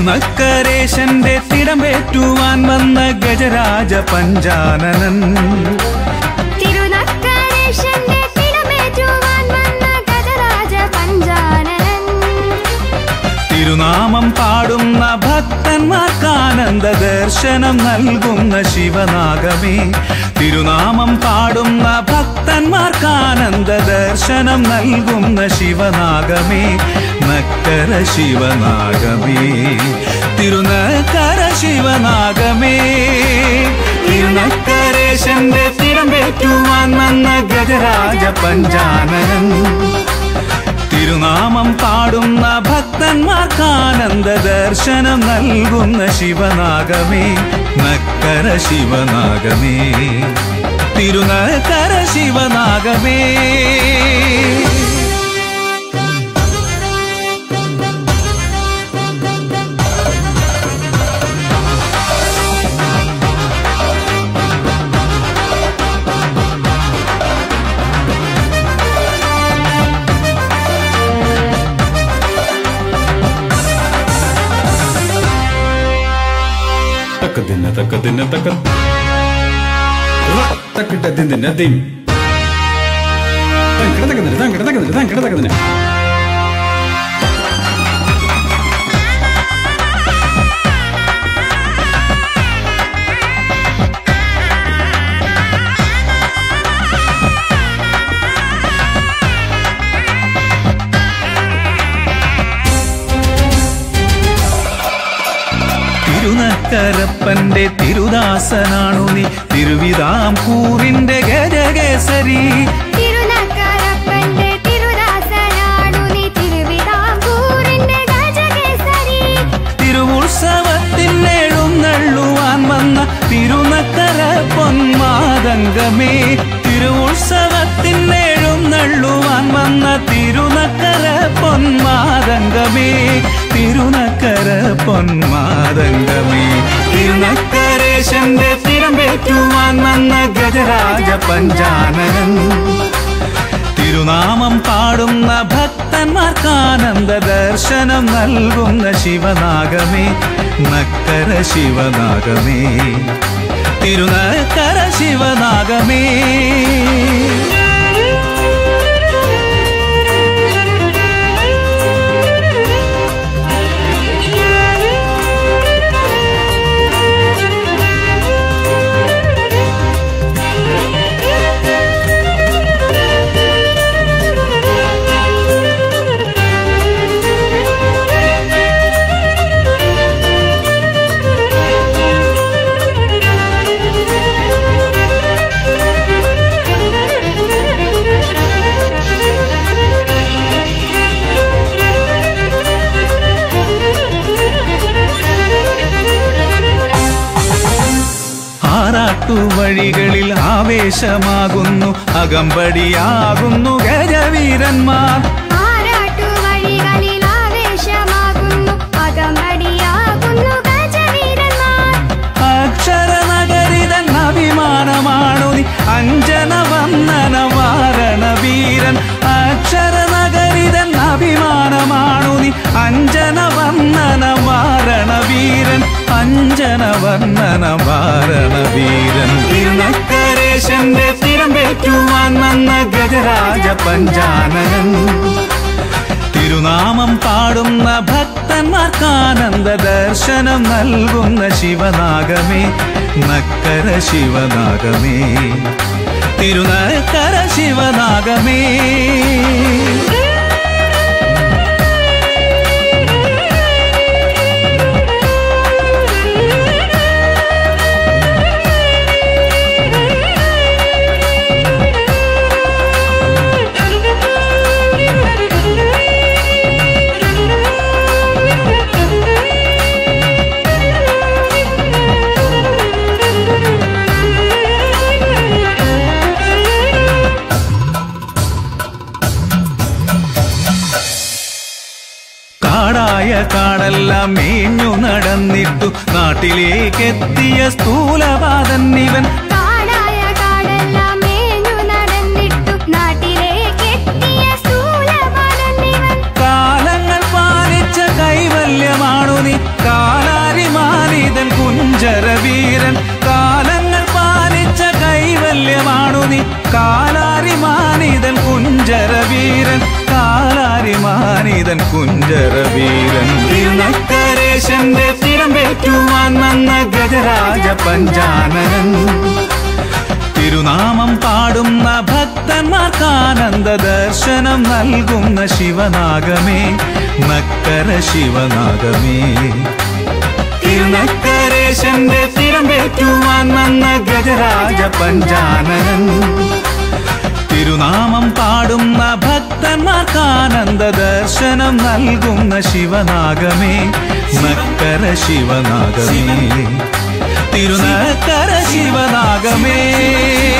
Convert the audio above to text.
തിരുനക്കരേശന്റെ തിടമ്പേറ്റുവാൻ വന്ന ഗജരാജ പഞ്ചാനനൻ തിരുനക്കരേശന്റെ തിടമേറ്റുവാൻ വന്ന ഗജരാജ പഞ്ചാനനൻ തിരുനാമം പാടുന്ന ഭക്തന്മാർക്കാനന്ദ ദർശനം നൽകുന്ന ശിവനാഗമേ തിരുനാമം പാടുന്ന ഭക്തന്മാർക്കാനന്ദ ദർശനം നൽകുന്ന ശിവനാഗമേ നക്കര ശിവനാഗമേ തിരുനക്കര ശിവനാഗമേ തിരുനക്കരേശന്റെ തിരമ്പേറ്റുവാൻ വന്ന ഗജരാജ പഞ്ചാനൻ തിരുനാമം പാടുന്ന ഭക്തന്മാർക്കാനന്ദ ദർശനം നൽകുന്ന ശിവനാഗമേ നക്കര ശിവനാഗമേ തിരുനക്കര ശിവനാഗമേ തക്കതിന്ന തക്കതിന്ന തക്ക തക്കിട്ട തിന്ന തിം തങ്കിട തക്കുന്നില്ല തങ്കിട തക്കുന്നില്ല തങ്കിട തക്കുന്നില്ല തിരുനക്കരപ്പന്റെ തിരുദാസനാണു നീ തിരുവിതാംകൂറിന്റെ ഗജകേസരി തിരുനക്കരപ്പന്റെ തിരുദാസനാണു നീ തിരുവിതാംകൂറിന്റെ ഗജകേസരി തിരുവുത്സവത്തിനെഴുന്നള്ളുവാൻ വന്ന തിരുനക്കര പൊന്മാതംഗമേ തിരുവുത്സവത്തിനെഴുന്നള്ളുവാൻ വന്ന തിരുനക്കര പൊന്മാതംഗമേ തിരുനക്കര പൊന്മാതംഗമേ തിരുനക്കരേശന്റെ തിരമ്പേറ്റുവാൻ വന്ന ഗജരാജ പഞ്ചാനൻ തിരുനാമം പാടുന്ന ഭക്തന്മാർക്കാനന്ദ ദർശനം നൽകുന്ന ശിവനാഗമേ നക്കര ശിവനാഗമേ തിരുനക്കര ശിവനാഗമേ ആറാട്ടുവഴികളിൽ ആവേശമാകുന്നു അകമ്പടിയാകുന്നു ഗജവീരന്മാർ ആരാട്ടുവഴികളിൽ ആവേശമാകുന്നു അകമ്പടിയാകുന്നു ഗജവീരന്മാർ അക്ഷരനഗരിതൻ അഭിമാനമാണു നീ അഞ്ജന വന്ദന വാരണവീരൻ അക്ഷരനഗരിതൻ അഭിമാനമാണു നീ അഞ്ജന വന്ദന വാരണവീരൻ അഞ്ജന വന്ദന വാരണവീരൻ തിരുനക്കരേശന്റെ തിരമ്പേറ്റുവാൻ വന്ന ഗജരാജ പഞ്ചാനൻ തിരുനാമം പാടുന്ന ഭക്തന്മാർക്കാനന്ദ ദർശനം നൽകുന്ന ശിവനാഗമേ നക്കര ശിവനാഗമേ തിരുനക്കര ശിവനാഗമേ കാടായ കാടെല്ലാം മേഞ്ഞു നടന്നിട്ടു നാട്ടിലേക്കെത്തിയ സ്ഥൂലപാതൻ ഇവൻ കാടായ കാടെല്ലാം മേഞ്ഞു നടന്നിട്ടു നാട്ടിലേക്കെത്തിയ സ്ഥൂലബലനിവൻ കാലങ്ങൾ പാലിച്ച കൈവല്യമാണു നീ കാ നാഥൻ കുഞ്ചരവീരൻ തിരുനക്കരേശന്റെ തിരമ്പേറ്റുവാൻ വന്ന ഗജരാജ പഞ്ചാനനൻ തിരുനാമം പാടുന്ന ഭക്തന്മാർക്കാനന്ദ ദർശനം നൽകുന്ന ശിവനാഗമേ നക്കര ശിവനാഗമേ തിരുനക്കരേശന്റെ തിരമ്പേറ്റുവാൻ വന്ന ഗജരാജ പഞ്ചാനനൻ തിരുനാമം പാടുന്ന ഭക്തന്മാർക്കാനന്ദ ദർശനം നൽകുന്ന ശിവനാഗമേ നക്കര ശിവനാഗമേ തിരുനക്കര ശിവനാഗമേ